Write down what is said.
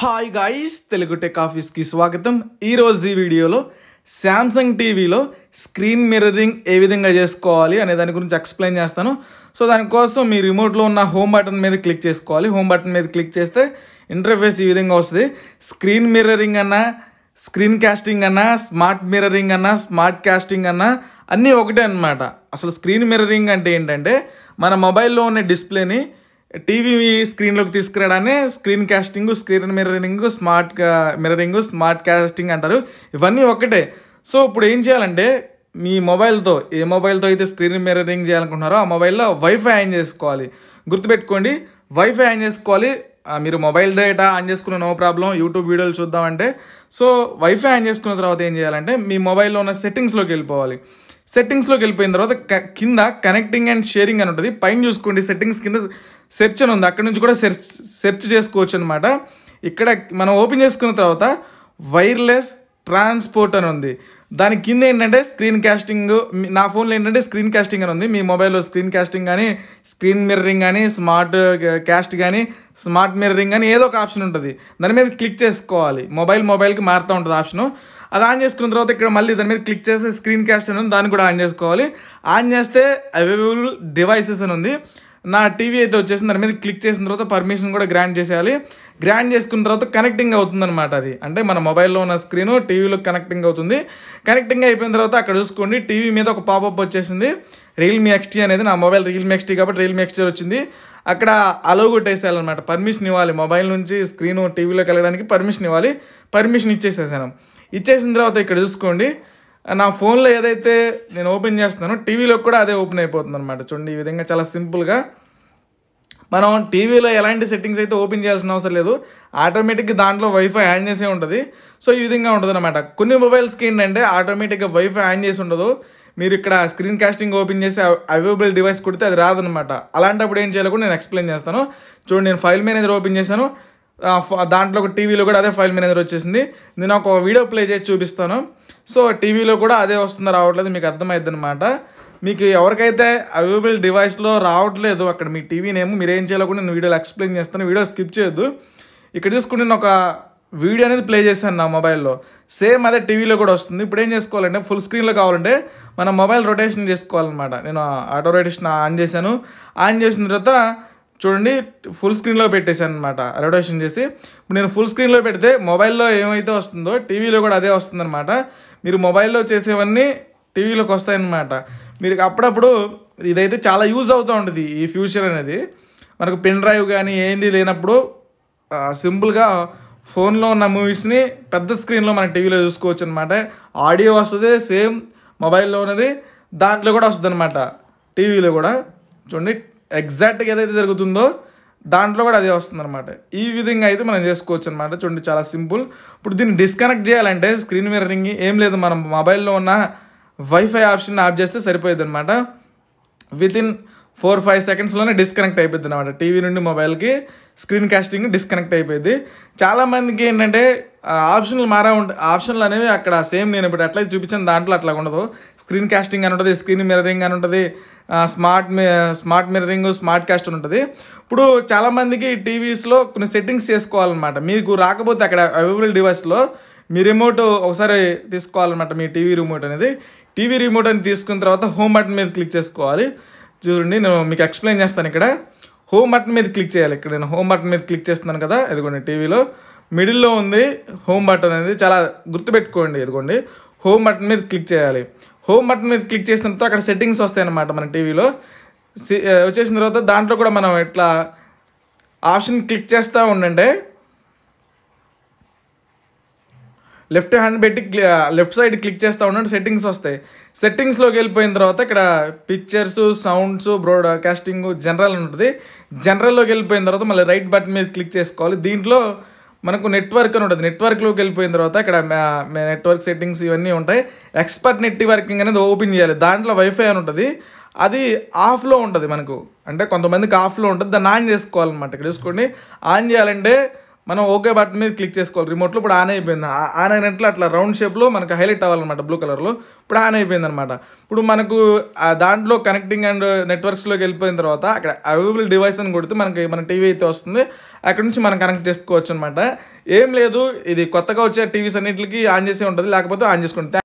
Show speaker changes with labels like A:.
A: hi guys Telugu tech ఆఫీస్కి స్వాగతం ఈరోజు ఈ వీడియోలో శాంసంగ్ టీవీలో స్క్రీన్ మిర్రరింగ్ ఏ విధంగా చేసుకోవాలి అనే దాని గురించి ఎక్స్ప్లెయిన్ చేస్తాను సో దానికోసం మీ రిమోట్లో ఉన్న హోమ్ బటన్ మీద క్లిక్ చేసుకోవాలి హోమ్ బటన్ మీద క్లిక్ చేస్తే ఇంటర్ఫేస్ ఈ విధంగా వస్తుంది స్క్రీన్ మిర్రరింగ్ అన్నా స్క్రీన్ కాస్టింగ్ అన్నా స్మార్ట్ మిర్రరింగ్ అన్నా స్మార్ట్ కాస్టింగ్ అన్నా అన్నీ ఒకటే అన్నమాట అసలు స్క్రీన్ మిర్రరింగ్ అంటే ఏంటంటే మన మొబైల్లో ఉన్న డిస్ప్లేని టీవీ స్క్రీన్లోకి తీసుకురావడాన్ని screen casting screen mirroring smart mirroring smart casting అంటారు ఇవన్నీ ఒకటే సో ఇప్పుడు ఏం చేయాలంటే మీ మొబైల్తో ఏ మొబైల్తో అయితే స్క్రీన్ మిర్రరింగ్ చేయాలనుకుంటున్నారో ఆ మొబైల్లో వైఫై ఆన్ చేసుకోవాలి గుర్తుపెట్టుకోండి వైఫై ఆన్ చేసుకోవాలి ఆ, మీరు మొబైల్ డేటా ఆన్ చేసుకున్న నో ప్రాబ్లం యూట్యూబ్ వీడియోలు చూద్దామంటే సో వైఫై ఆన్ చేసుకున్న తర్వాత ఏం చేయాలంటే మీ మొబైల్లో ఉన్న సెట్టింగ్స్లోకి వెళ్ళిపోవాలి సెట్టింగ్స్లోకి వెళ్ళిపోయిన తర్వాత క- కింద కనెక్టింగ్ అండ్ షేరింగ్ అని ఉంటుంది పైన చూసుకోండి సెట్టింగ్స్ కింద సెర్చ్ అని ఉంది అక్కడ నుంచి కూడా సెర్చ్ సెర్చ్ చేసుకోవచ్చు అనమాట ఇక్కడ మనం ఓపెన్ చేసుకున్న తర్వాత వైర్లెస్ ట్రాన్స్పోర్ట్ అని ఉంది దాని కింద ఏంటంటే స్క్రీన్ కాస్టింగ్ మీ- నా ఫోన్లో ఏంటంటే స్క్రీన్ కాస్టింగ్ అని ఉంది మీ మొబైల్లో స్క్రీన్ కాస్టింగ్ కానీ స్క్రీన్ మిర్రరింగ్ కానీ స్మార్ట్ కాస్ట్ కానీ స్మార్ట్ మిర్రరింగ్ కానీ ఏదో ఒక ఆప్షన్ ఉంటుంది దాని మీద క్లిక్ చేసుకోవాలి మొబైల్ మొబైల్కి మారుతూ ఉంటుంది ఆప్షన్ అది ఆన్ చేసుకున్న తర్వాత ఇక్కడ మళ్ళీ దాని మీద క్లిక్ చేస్తే స్క్రీన్ కాస్ట్ అని ఉంది దాన్ని కూడా ఆన్ చేసుకోవాలి ఆన్ చేస్తే అవైలబుల్ డివైసెస్ అని ఉంది నా టీవీ అయితే వచ్చేసింది దాని మీద క్లిక్ చేసిన తర్వాత పర్మిషన్ కూడా గ్రాంట్ చేసేయాలి గ్రాంట్ చేసుకున్న తర్వాత కనెక్టింగ్ అవుతుంది అనమాట అది అంటే మన మొబైల్లో ఉన్న స్క్రీన్ టీవీలో కనెక్టింగ్ అవుతుంది కనెక్టింగ్ అయిపోయిన తర్వాత అక్కడ చూసుకోండి టీవీ మీద ఒక పాపప్ వచ్చేసింది రియల్మీ ఎక్స్టీ అనేది నా మొబైల్ రియల్మీ ఎక్స్టీ కాబట్టి రియల్మీ ఎక్స్టీ వచ్చింది అక్కడ అలో కొట్టేసేయాలన్నమాట పర్మిషన్ ఇవ్వాలి మొబైల్ నుంచి స్క్రీన్ టీవీలోకి వెళ్ళడానికి పర్మిషన్ ఇవ్వాలి పర్మిషన్ ఇచ్చేసేసాను ఇచ్చేసిన తర్వాత ఇక్కడ చూసుకోండి నా ఫోన్లో ఏదైతే నేను ఓపెన్ చేస్తున్నానో టీవీలో కూడా అదే ఓపెన్ అయిపోతుంది అనమాట చూడండి ఈ విధంగా చాలా సింపుల్గా మనం టీవీలో ఎలాంటి సెట్టింగ్స్ అయితే ఓపెన్ చేయాల్సిన అవసరం లేదు ఆటోమేటిక్గా దాంట్లో వైఫై ఆన్ చేసే ఉంటుంది సో ఈ విధంగా ఉంటుంది అనమాట కొన్ని మొబైల్స్కి ఏంటంటే ఆటోమేటిక్గా వైఫై ఆన్ చేసి ఉండదు మీరు ఇక్కడ స్క్రీన్ కాస్టింగ్ ఓపెన్ చేసి అవైలబుల్ డివైస్ కొడితే అది రాదనమాట అలాంటప్పుడు ఏం చేయాలో కూడా నేను ఎక్స్ప్లెయిన్ చేస్తాను చూడండి నేను ఫైల్ మేనేజర్ ఓపెన్ చేశాను ఆ ఫ- దాంట్లో ఒక టీవీలో కూడా అదే ఫైల్ మేనేజర్ వచ్చేసింది నేను ఒక వీడియో ప్లే చేసి చూపిస్తాను సో టీవీలో కూడా అదే వస్తుందో రావట్లేదు మీకు అర్థమైద్ది అనమాట మీకు ఎవరికైతే అవైలబుల్ డివైస్లో రావట్లేదు అక్కడ మీ టీవీ నేమ్ మీరు ఏం చేయాలో కూడా నేను వీడియోలో ఎక్స్ప్లెయిన్ చేస్తాను వీడియో స్కిప్ చేయొద్దు ఇక్కడ చూసుకుంటే నేను ఒక వీడియో అనేది ప్లే చేశాను నా మొబైల్లో సేమ్ అదే టీవీలో కూడా వస్తుంది ఇప్పుడు ఏం చేసుకోవాలంటే ఫుల్ స్క్రీన్లో కావాలంటే మన మొబైల్ రొటేషన్ చేసుకోవాలన్నమాట నేను ఆటో రొటేషన్ ఆన్ చేశాను ఆన్ చేసిన తర్వాత చూడండి ఫుల్ స్క్రీన్లో పెట్టేశాను అనమాట రొటేషన్ చేసి ఇప్పుడు నేను ఫుల్ స్క్రీన్లో పెడితే మొబైల్లో ఏమైతే వస్తుందో టీవీలో కూడా అదే వస్తుందన్నమాట మీరు మొబైల్లో చేసేవన్నీ టీవీలోకి వస్తాయన్నమాట మీరు అప్పుడప్పుడు ఇదైతే చాలా యూజ్ అవుతూ ఉంటుంది ఈ ఫ్యూచర్ అనేది మనకు పెన్ డ్రైవ్ కానీ ఏంది లేనప్పుడు ఆ, సింపుల్గా ఫోన్లో ఉన్న మూవీస్ని పెద్ద స్క్రీన్లో మన టీవీలో చూసుకోవచ్చు అనమాట ఆడియో వస్తుంది సేమ్ మొబైల్లో ఉన్నది దాంట్లో కూడా వస్తుంది అనమాట టీవీలో కూడా చూడండి ఎగ్జాక్ట్గా ఏదైతే జరుగుతుందో దాంట్లో కూడా అదే వస్తుంది అనమాట ఈ విధంగా అయితే మనం చేసుకోవచ్చు అనమాట చూడండి చాలా సింపుల్ ఇప్పుడు దీన్ని డిస్కనెక్ట్ చేయాలంటే స్క్రీన్ మిర్రరింగ్ ఏం లేదు మనం మొబైల్లో ఉన్న వైఫై ఆప్షన్ ఆఫ్ చేస్తే సరిపోయేది అనమాట విత్ ఇన్ ఫోర్ ఫైవ్ సెకండ్స్లోనే డిస్కనెక్ట్ అయిపోద్ది అనమాట టీవీ నుండి మొబైల్కి స్క్రీన్ కాస్టింగ్ డిస్కనెక్ట్ అయిపోయింది చాలామందికి ఏంటంటే ఆ, ఆప్షన్లు మారా ఉంటాయి ఆప్షన్లు అనేవి అక్కడ సేమ్ నేను ఇప్పుడు ఎట్లయితే చూపించాను దాంట్లో అట్లా ఉండదు స్క్రీన్ కాస్టింగ్ అని ఉంటుంది స్క్రీన్ మిర్రరింగ్ అని ఉంటుంది ఆ, స్మార్ట్ మి స్మార్ట్ మిర్రరింగ్ స్మార్ట్ కాస్ట్ అని ఉంటుంది ఇప్పుడు చాలామందికి టీవీస్లో కొన్ని సెట్టింగ్స్ చేసుకోవాలన్నమాట మీకు రాకపోతే అక్కడ అవైలబుల్ డివైస్లో మీ రిమోట్ ఒకసారి తీసుకోవాలన్నమాట మీ టీవీ రిమోట్ అనేది టీవీ రిమోట్ అని తీసుకున్న తర్వాత హోమ్ బటన్ మీద క్లిక్ చేసుకోవాలి చూడండి నేను మీకు ఎక్స్ప్లెయిన్ చేస్తాను ఇక్కడ హోమ్ బటన్ మీద క్లిక్ చేయాలి ఇక్కడ నేను హోమ్ బటన్ మీద క్లిక్ చేస్తున్నాను కదా ఇదిగోండి టీవీలో మిడిల్లో ఉంది హోమ్ బటన్ అనేది చాలా గుర్తుపెట్టుకోండి ఇదిగోండి హోమ్ బటన్ మీద క్లిక్ చేయాలి హోమ్ బటన్ మీద క్లిక్ చేసిన తర్వాత అక్కడ సెట్టింగ్స్ వస్తాయి అన్నమాట మన టీవీలో సి- ఆ, వచ్చేసిన తర్వాత దాంట్లో కూడా మనం ఇట్లా ఆప్షన్ క్లిక్ చేస్తూ ఉండండి లెఫ్ట్ హ్యాండ్ పెట్టి లెఫ్ట్ సైడ్ క్లిక్ చేస్తూ ఉండండి సెట్టింగ్స్ వస్తాయి సెట్టింగ్స్లోకి వెళ్ళిపోయిన తర్వాత ఇక్కడ పిక్చర్స్ సౌండ్స్ బ్రాడ్కాస్టింగ్ జనరల్ ఉంటుంది జనరల్లోకి వెళ్ళిపోయిన తర్వాత మళ్ళీ రైట్ బటన్ మీద క్లిక్ చేసుకోవాలి దీంట్లో మనకు నెట్వర్క్ అని ఉంటుంది నెట్వర్క్లోకి వెళ్ళిపోయిన తర్వాత ఇక్కడ నెట్వర్క్ సెట్టింగ్స్ ఇవన్నీ ఉంటాయి ఎక్స్పర్ట్ నెట్వర్కింగ్ అనేది ఓపెన్ చేయాలి దాంట్లో వైఫై అని ఉంటుంది అది ఆఫ్లో ఉంటుంది మనకు అంటే కొంతమందికి ఆఫ్లో ఉంటుంది దాన్ని ఆన్ చేసుకోవాలన్నమాట ఇక్కడ చూసుకోండి ఆన్ చేయాలంటే మనం ఓకే బటన్ మీద క్లిక్ చేసుకోవాలి రిమోట్లో ఇప్పుడు ఆన్ అయిపోయింది ఆ- ఆన్ అయినట్లు అట్లా రౌండ్ షేప్లో మనకు హైలైట్ అవ్వాలన్నమాట బ్లూ కలర్లో ఇప్పుడు ఆన్ అయిపోయింది అనమాట ఇప్పుడు మనకు ఆ దాంట్లో కనెక్టింగ్ అండ్ నెట్వర్క్స్లోకి వెళ్ళిపోయిన తర్వాత అక్కడ అవైలబుల్ డివైస్ అని కొడితే మనకి మన టీవీ అయితే వస్తుంది అక్కడ నుంచి మనం కనెక్ట్ చేసుకోవచ్చు అనమాట ఏం లేదు ఇది కొత్తగా వచ్చే టీవీస్ అన్నిటికి ఆన్ చేసే ఉంటుంది లేకపోతే ఆన్ చేసుకోండి